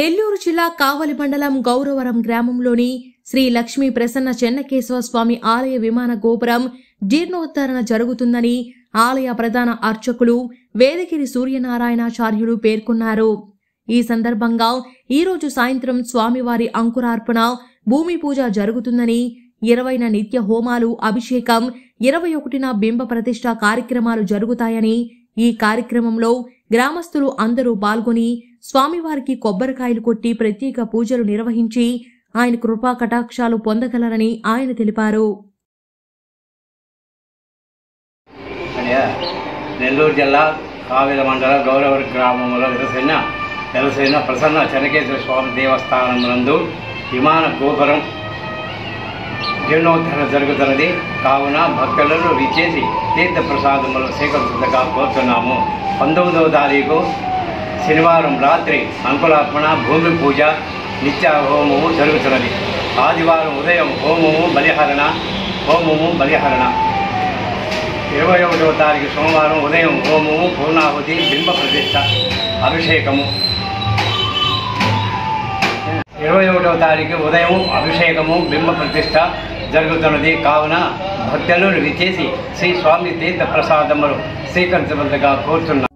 నెల్లూరు జిల్లా కావలి మండలం గౌరవరం గ్రామంలోని శ్రీ లక్ష్మీ ప్రసన్న చెన్నకేశవ స్వామి ఆలయ విమాన గోపురం జీర్ణోద్ధరణ జరుగుతుందని ఆలయ ప్రధాన అర్చకులు వేదగిరి సూర్యనారాయణాచార్యులు పేర్కొన్నారు ఈ సందర్భంగా ఈరోజు సాయంత్రం స్వామివారి అంకురార్పణ భూమి పూజ జరుగుతుందని ఇరవైన నిత్య హోమాలు అభిషేకం ఇరవై ఒకటిన బింబ ప్రతిష్ట కార్యక్రమాలు జరుగుతాయని ఈ కార్యక్రమంలో గ్రామస్తులు అందరూ పాల్గొని స్వామివారికి కొబ్బరికాయలు కొట్టి ప్రత్యేక పూజలు నిర్వహించి ఆయన కృపా కటాక్షాలు పొందగలరని ఆయన తెలిపారు అయ్యా నెల్లూరు జిల్లా కావిల మండల గౌరవ గ్రామంలో వెలసిన వెలసిన ప్రసన్న చెనకేశ్వర స్వామి దేవస్థానం నందు విమాన గోపురం జీర్ణోద్ధరణ జరుగుతున్నది కావున భక్తులను విచ్చేసి తీర్థ ప్రసాదములు స్వీకరించగా కోరుతున్నాము పంతొమ్మిదవ తారీఖు శనివారం రాత్రి అంకులార్పణ భూమి పూజ నిత్య హోమము జరుగుతున్నది ఆదివారం ఉదయం హోమము బలిహరణ హోమము బలిహరణ ఇరవై ఒకటవ తారీఖు సోమవారం ఉదయం హోమము పూర్ణాహుతి బింబ ప్రతిష్ట అభిషేకము ఇరవై ఒకటవ తారీఖు ఉదయం అభిషేకము బింబ ప్రతిష్ట జరుగుతున్నది కావున భక్తులను విచ్చేసి శ్రీ స్వామి తీర్థ ప్రసాదములు స్వీకరించవలగా కోరుతున్నాం